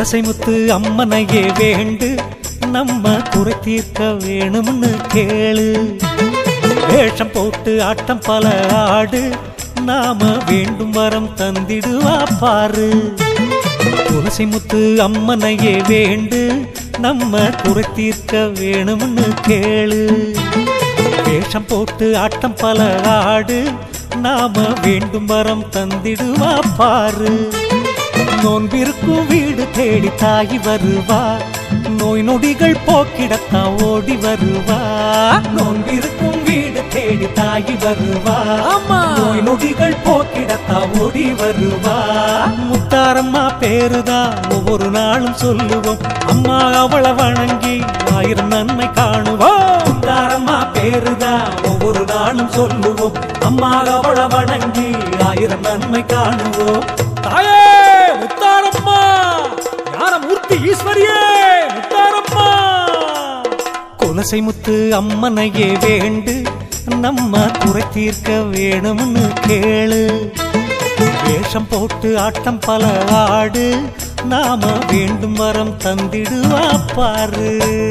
குலசை முத்து அம்மனையே வேண்டு நம்ம குறை தீர்க்க வேணும்னு கேளு வேஷம் போட்டு ஆட்டம் பல ஆடு நாம வேண்டும் வரம் தந்திடுவா பாரு துளசி முத்து அம்மனையே வேண்டு நம்ம குறை தீர்க்க வேணும்னு கேளு வேஷம் போட்டு ஆட்டம் பல ஆடு நாம வேண்டும் வரம் தந்திடுவா பாரு நோன்பிருக்கும் வீடு தேடி தாய் வருவா நோய் நொடிகள் போக்கிடத்தா ஓடி வருவா நோன்பிருக்கும் வீடு தேடி தாய் வருவா ஆமா. நோய் நொடிகள் போக்கிடத்தா ஓடி வருவா முத்தாரம்மா பேருதான் ஒவ்வொரு நாளும் சொல்லுவோம் அம்மா அவளை வணங்கி ஆயிரம் நன்மை காணுவோம் முத்தாரம்மா பேருதான் ஒவ்வொரு நாளும் சொல்லுவோம் அம்மா அவளை வணங்கி ஆயிரம் நன்மை காணுவோம் தாயே முத்தாரம்மா ஞானமூர்த்தி ஈஸ்வரியே முத்தாரம்மா குலசை முத்து அம்மனையே வேண்டு நம்ம குறை தீர்க்க வேணும்னு கேளு வேஷம் போட்டு ஆட்டம் பல ஆடு நாம வேண்டும் வரம் தந்திடுவா பாரு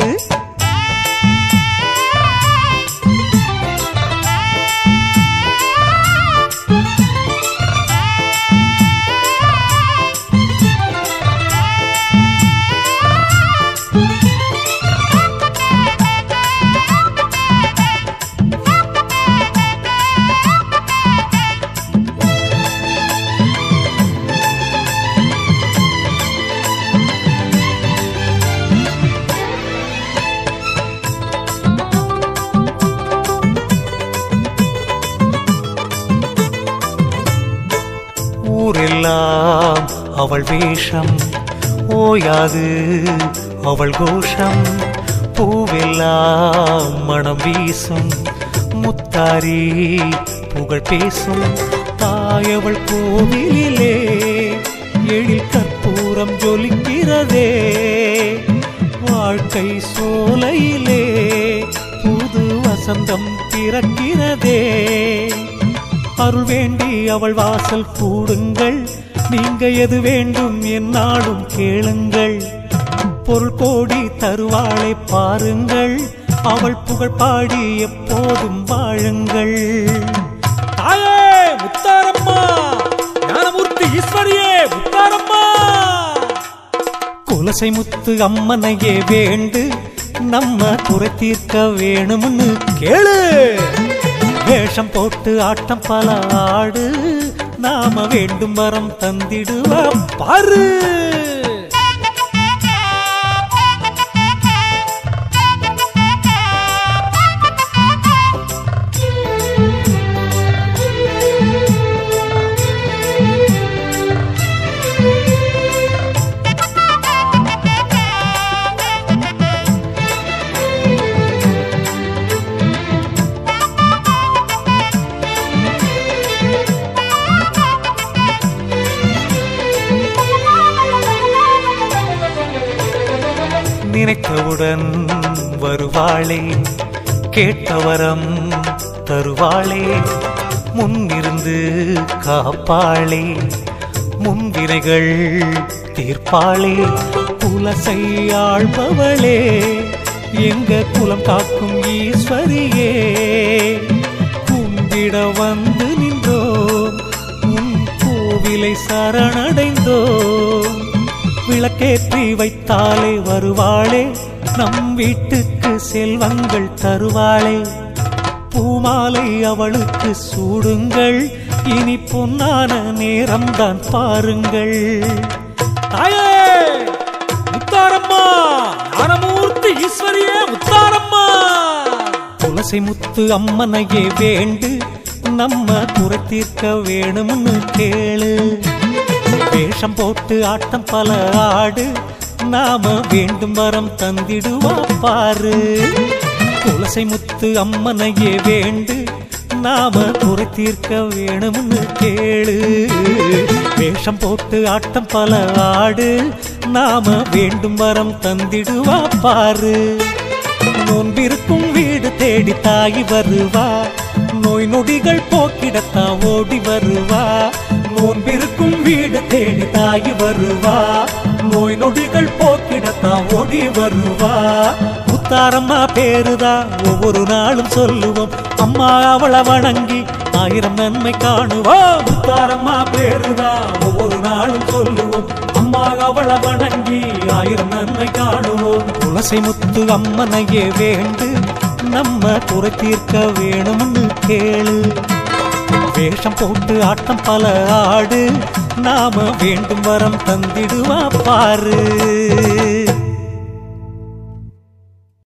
ஊரெல்லாம் அவள் வேஷம் ஓயாது அவள் கோஷம் பூவெல்லாம் மனம் வீசும் முத்தாரி புகழ் பேசும் தாயவள் கோவிலிலே எழில் கற்பூரம் ஜொலிக்கிறதே வாழ்க்கை சோலையிலே புது வசந்தம் பிறக்கிறதே அருள் வேண்டி அவள் வாசல் கூடுங்கள் நீங்க எது வேண்டும் என்னாலும் கேளுங்கள் பொருள் கோடி தருவாளை பாருங்கள் அவள் புகழ் பாடி எப்போதும் வாழுங்கள் தாயே முத்தாரம்மா ஞானமூர்த்தி ஈஸ்வரியே முத்தாரம்மா குலசை முத்து அம்மனையே வேண்டு நம்ம குறை தீர்க்க வேணும்னு கேளு வேஷம் போட்டு ஆட்டம் பல ஆடு நாம வேண்டும் வரம் தந்திடுவா பாரு நினைத்தவுடன் வருவாளே கேட்டவரம் தருவாளே முன்னிருந்து காப்பாளே முன்வினைகள் தீர்ப்பாளே குலசை ஆள்பவளே எங்க குலம் காக்கும் ஈஸ்வரியே கும்பிட வந்து நின்றோம் உன் கோவிலை சரணடைந்தோம் விளக்கேற்றி வைத்தாலே வருவாளே நம் வீட்டுக்கு செல்வங்கள் தருவாளே பூமாலை அவளுக்கு சூடுங்கள் இனி பொன்னான நேரம்தான் பாருங்கள் தாயே முத்தாரம்மா ஞானமூர்த்தி ஈஸ்வரியே முத்தாரம்மா துளசி முத்து அம்மனையே வேண்டு நம்ம குறை தீர்க்க வேணும்னு கேளு வேஷம் போட்டு ஆட்டம் பல ஆடு நாம வேண்டும் வரம் தந்திடுவா பாரு துளசி முத்து அம்மனையே வேண்டு நாம குறை தீர்க்க வேணும்னு கேளு வேஷம் போட்டு ஆட்டம் பல ஆடு நாம வேண்டும் வரம் தந்திடுவா பாரு நோன்பிருக்கும் வீடு தேடி தாய் வருவா நோய் நொடிகள் போக்கிடத்தா ஓடி வருவா நோன்பிருக்கும் வீடு தேடி தாய் வருவா நோய் நொடிகள் போக்கிடத்தான் ஓடி வருவா முத்தாரம்மா பேருதா ஒவ்வொரு நாளும் சொல்லுவோம் அம்மா அவளை வணங்கி ஆயிரம் நன்மை காணுவோம் முத்தாரம்மா பேருதா ஒவ்வொரு நாளும் சொல்லுவோம் அம்மா அவளை வணங்கி ஆயிரம் நன்மை காணுவோம் துளசி முத்து அம்மனையே வேண்டு நம்ம குறை தீர்க்க வேணும்னு கேளு வேஷம் போட்டு ஆட்டம் பல ஆடு நாம வேண்டும் வரம் தந்திடுவா பாரு